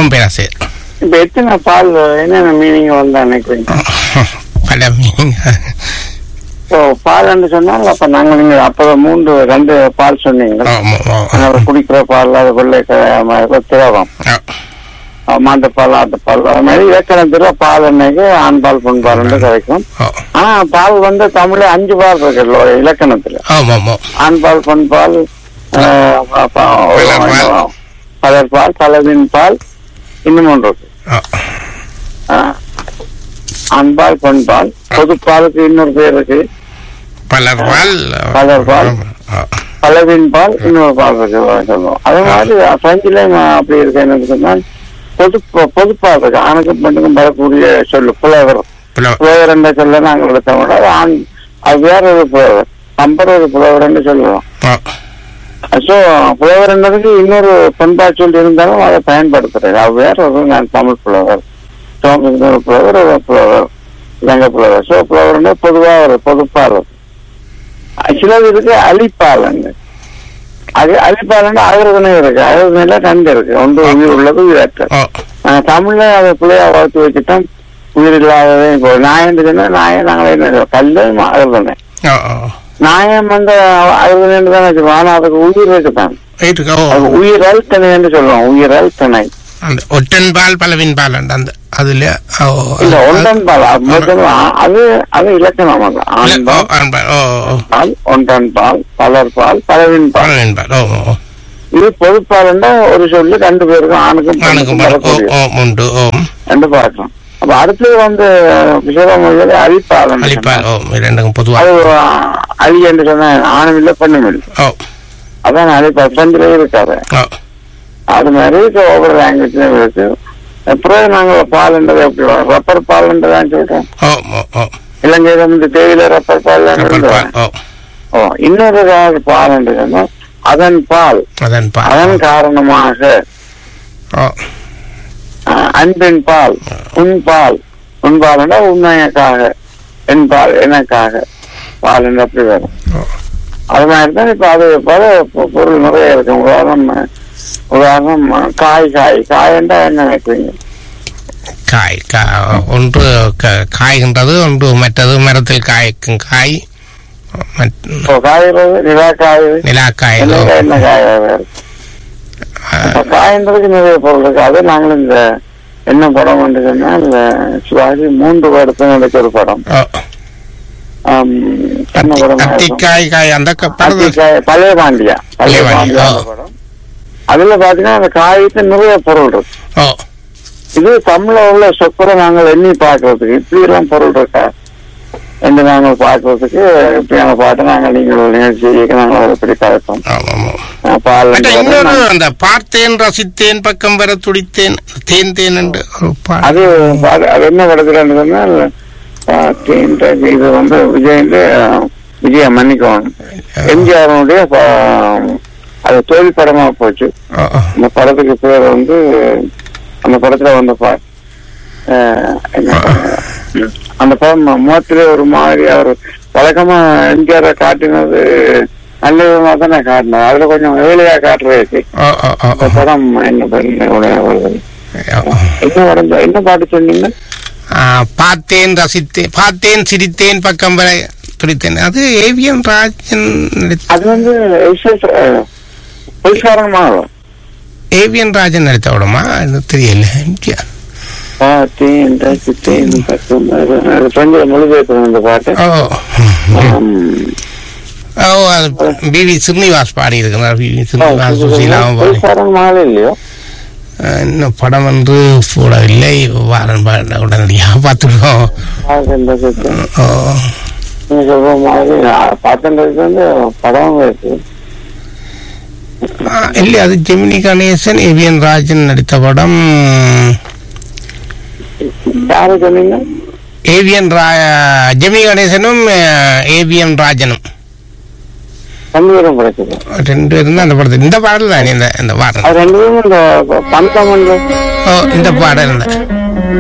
சொல்லுவோம் பேராசிரியர் இப்ப எத்தனை பால் என்னென்ன மீனிங் வந்தா நினைக்கிறீங்க பல மீனிங் இப்போ பால்னு சொன்னால் அப்ப நாங்க நீங்க அப்ப மூன்று ரெண்டு பால் சொன்னீங்க ஆமா நம்ம குடிக்கிற பால் அது வெள்ளை க- திரவம் ஆ மாட்டு பால் ஆட்டு பால் அது மாதிரி இலக்கணத்துல பால் அன்னைக்கு ஆண் பால் பெண் பால் கிடைக்கும் ஆ ஆனா பால் வந்து தமிழ்ல அஞ்சு பால் இருக்குல்ல ஒரு இலக்கணத்துல ஆமா ஆமா ஆண் பால் பெண் பால் ஆஹ், ப- ப- பலர் பால். பலர் பால் பலவின் பால் இன்னும் ஒன்று இருக்கு ஆ ஆஹ், ஆண் பால் பெண் பால் பொது பாலுக்கு இன்னொரு பேர் இருக்கு பலர் பால் பலர் பால். ஆ. பலவின் பால் இன்னொரு பால் இருக்கு சொல்லுவோம் அதே மாதிரி பிரெஞ்சிலையும் அப்படி இருக்கு என்னன்னு சொன்னால் பொது பொதுப்பால் இருக்கு ஆணுக்கும் பெண்ணுக்கும் வரக்கூடிய சொல்லு புலவர் பல- புலவர் என்ற சொல்ல நாங்கள் எடுத்தோம் அது ஆண் அது வேற ஒரு புலவர் நம்பர் ஒரு புலவர் என்று சொல்லுவோம் ஆ. ஸோ புலவர் என்பதுக்கு இன்னொரு பண்பா சொல்லி இருந்தாலும் அதை பயன்படுத்துறது அது வேற ஒரு நான் தமிழ் புலவர் சோமசுந்தர ஒரு புலவர் ஒரு புலவர் இலங்கை புலவர் ஸோ புலவர்னா பொதுவாக ஒரு பொதுப்பால் சிலது இருக்கு அலிப்பாலன்னு அது அலிப்பாலன்னு அகரதுணை இருக்கு அகரதுணையில ரெண்டு இருக்கு ஒன்று உயிர் உள்ளது உயிரற்றது ஆ. நாங்க தமிழ்ல அதை பிள்ளையா வளர்த்து வச்சுட்டோம் உயிர் இல்லாததே இப்போ நாயம் சொன்னா நாயம் நாங்களே என்ன கல்லு அகர்தனை ஆ, ஆ. நாயம் வந்து அகர்தனை தான் வச்சுருவோம் ஆனா அதுக்கு உயிர் இருக்குதான் இருக்கு. ஓ. அது உயிரல் திணைன்னு சொல்லுவோம் உயிரல் திணை அந்த ஒற்றன் பால் பலவின் பால் அந்த அதுல ஓ. இல்ல ஒன்றன் பால் அது மொத்தம் அது அது இலக்கணம் அது ஆண் இல்ல, ஓ, பால் ஆண் பால். ஓ, ஓ. பால் ஒன்றன் பால் பலர் பால் பலவின் பால் பலவின் பால். ஓ, ஓ, ஓ. இது பொதுப்பால் ஒரு சொல்லு ரெண்டு பேருக்கும் ஆணுக்கும் ஆணுக்கும் பெண்ணுக்கும் பால். ஓ, வரக்கூடிய ஓ, உண்டு. ஓ. ரெண்டு பார்க்கலாம் அப்ப அடுத்தது வந்து விசேதமொழியில அழிப்பால் அலிப்பால். ஓ, இரண்டுக்கும் பொதுவா. அது ஒரு அழி என்று சொன்ன ஆணும் இல்லை பெண்ணும் இல்லை ஓ, அதான் அழிப்பால் பிரெஞ்சிலே இருக்காது ஓ. அது மாதிரி இப்ப ஒவ்வொரு லாங்குவேஜ்லயும் இருக்கு அப்புறம் நாங்க பால்ன்றது எப்படி வரும்? ரப்பர் பால்ன்றதான் சொல்றோம் ஓ, ஓ, ஓ. இலங்கையில வந்து தேயிலை ரப்பர் பால் ரப்பர் பால். ஓ, ஓ இன்னொரு கால பால் என்று சொன்னால் அதன் பால் அதன் பால். அதன் காரணமாக ஓ, அஹ், அன்பின் பால் உன் பால் உன் பால்னா உண்மையக்காக என் பால் எனக்காக பால் என்று அப்படி வரும் ஓ. அது மாதிரி தான் இப்ப அது பல பொ- பொருள் நிறைய இருக்கு உதாரணம் உதாரணம் காய் காய் காயண்டா என்ன நினைக்கிறீங்க காய் கா- ஒன்று க- காய்கின்றது ஒன்று மற்றது மரத்தில் காய்க்கும் காய் மற்ற- இப்போ காய்கிறது நிலா காய் நிலாக்காய் என்ன காய், என்ன காய் வேறு இப்ப காயன்றதுக்கு நிறைய பொருள் இருக்கு அது நாங்களும் இந்த என்ன படம் வந்து சொன்னால் இந்த சிவாஜி மூன்று வருடத்தில் நடிச்ச ஒரு படம் ஓ, ஆம், என்ன படம் அத்திக்காய் காய் அந்த க- படத்தில் அத்திக்காய், பழைய பாண்டியா பழைய பழைய பாண்டியா, பாண்டியா ஆ. அந்த படம் அதுல பாத்தீங்கன்னா அந்த காய்க்கு நிறைய பொருள் இருக்கு ஓ இது தமிழ்ல உள்ள சொற்களை நாங்கள் எண்ணி பார்க்கறதுக்கு இப்படி எல்லாம் பொருள் இருக்கா என்று நாங்கள் பார்க்கறதுக்கு இப்படியான பாட்டை நாங்கள் நீங்கள் நிகழ்ச்சிக்கு நாங்கள் எப்படி கலைப்போம் ஆமா ஆமா அஹ் பால் மற்ற என்பதை இன்னொரு நான்- அந்த பார்த்தேன் ரசித்தேன் பக்கம் வர துடித்தேன் தேன் தேன் என்று ஒரு பா- அது பாரு- அது என்ன படத்துலன்னு சொன்னால் அஹ், தேன்ற இது வந்து விஜய் விஜய மன்னிக்கணும் எம்ஜிஆருடைய ப- அது தோல்வி படமா போச்சு ஓ, ஓ. அந்த படத்துக்கு பேர் வந்து அந்த படத்துல வந்த பா அஹ், என்ன படம்? அந்த படம் முகத்திலே ஒரு மாதிரியா ஒரு வழக்கமா எம்ஜிஆர் காட்டினது நல்ல விதமா தானே காட்டினது அதுல கொஞ்சம் வேலையா காட்டுறது ஓ, ஓ, ஓ, அந்த ஓ. படம் என்ன பண்ண ஓ. என்ன படம் என்ன பாட்டு சொன்னீங்க ஆ, பார்த்தேன் ரசித்தேன் பார்த்தேன் சிரித்தேன் பக்கம் வர துடித்தேன் அது ஏவிஎம் ராஜன் நடித்த அது வந்து பொய்க்காரணமாக ஏவிஎன் ராஜன் நடித்த படமா அது தெரியல எம்ஜிஆர். பார்த்தேன் ரசித்தேன் பக்கம் அது கொஞ்சம் மொழிபெயர்க்கணும் அந்த பாட்டு ஓ ஆம். ஓ அது பிவி ஸ்ரீனிவாஸ் பாடி இருக்கிறார் பிவி ஸ்ரீனிவாஸ் சுசீலாவும் பாடி பொய்க்காரணமாக இல்லையோ அஹ், இன்னும் படம் வந்து போடவில்லை வாரன் பாட உடனடியாக பார்த்துடுவோம் ஆகந்த சுத்தம். ஓ நீங்க சொல்ற மாதிரி பார்த்தது வந்து படம் இருக்கு ஆ, இல்லை அது ஜெமினி கணேசன் ஏவிஎன் ராஜன் நடித்த படம் யாரு சொன்னீங்க ஏவிஎன் ரா ஜெமினி கணேசனும் ஏவிஎம் ராஜனும் ரெண்டு பேரும் கிடைச்சது ரெண்டு பேரும் தான் அந்த படத்தில் இந்த பாடல் தான் இந்த இந்த பாடல் அது ரெண்டு பேரும் இந்த பந்தம் ஓ இந்த பாடல் தான்